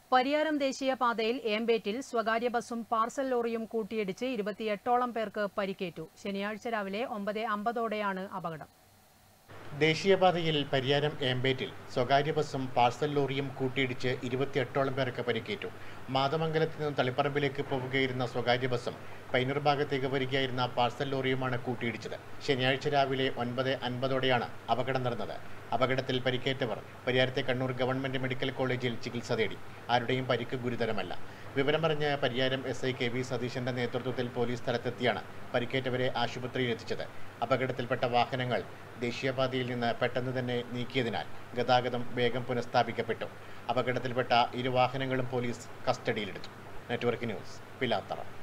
പരിയാരം ദേശീയപാതയിൽ ഏമ്പേറ്റിൽ സ്വകാര്യ ബസ്സും പാർസൽ ലോറിയും കൂട്ടിയിടിച്ച് ഇരുപത്തിയെട്ടോളം പേർക്ക് പരിക്കേറ്റു ശനിയാഴ്ച രാവിലെ ഒമ്പത് അമ്പതോടെയാണ് അപകടം ദേശീയപാതയിൽ പരിയാരം ഏമ്പേറ്റിൽ സ്വകാര്യ ബസ്സും പാർസൽ ലോറിയും കൂട്ടിയിടിച്ച് ഇരുപത്തിയെട്ടോളം പേർക്ക് പരിക്കേറ്റു മാതമംഗലത്ത് നിന്നും തളിപ്പറമ്പിലേക്ക് പോവുകയായിരുന്ന സ്വകാര്യ ബസ്സും പൈനൂർ ഭാഗത്തേക്ക് വരികയായിരുന്ന പാർസൽ ലോറിയുമാണ് കൂട്ടിയിടിച്ചത് ശനിയാഴ്ച രാവിലെ ഒൻപത് അൻപതോടെയാണ് അപകടം നടന്നത് അപകടത്തിൽ പരിക്കേറ്റവർ പരിയാരത്തെ കണ്ണൂർ ഗവൺമെന്റ് മെഡിക്കൽ കോളേജിൽ ചികിത്സ തേടി ആരുടെയും പരിക്ക് ഗുരുതരമല്ല വിവരം പറഞ്ഞ് Pariyaram S I K V സതീശന്റെ നേതൃത്വത്തിൽ പോലീസ് സ്ഥലത്തെത്തിയാണ് പരിക്കേറ്റവരെ ആശുപത്രിയിൽ എത്തിച്ചത് അപകടത്തിൽപ്പെട്ട വാഹനങ്ങൾ ദേശീയപാതയിൽ നിന്ന് പെട്ടെന്ന് തന്നെ നീക്കിയതിനാൽ ഗതാഗതം വേഗം പുനഃസ്ഥാപിക്കപ്പെട്ടു അപകടത്തിൽപ്പെട്ട ഇരു വാഹനങ്ങളും പോലീസ് കസ്റ്റഡിയിലെടുത്തു നെറ്റ്വർക്ക് ന്യൂസ് പിലാത്തറ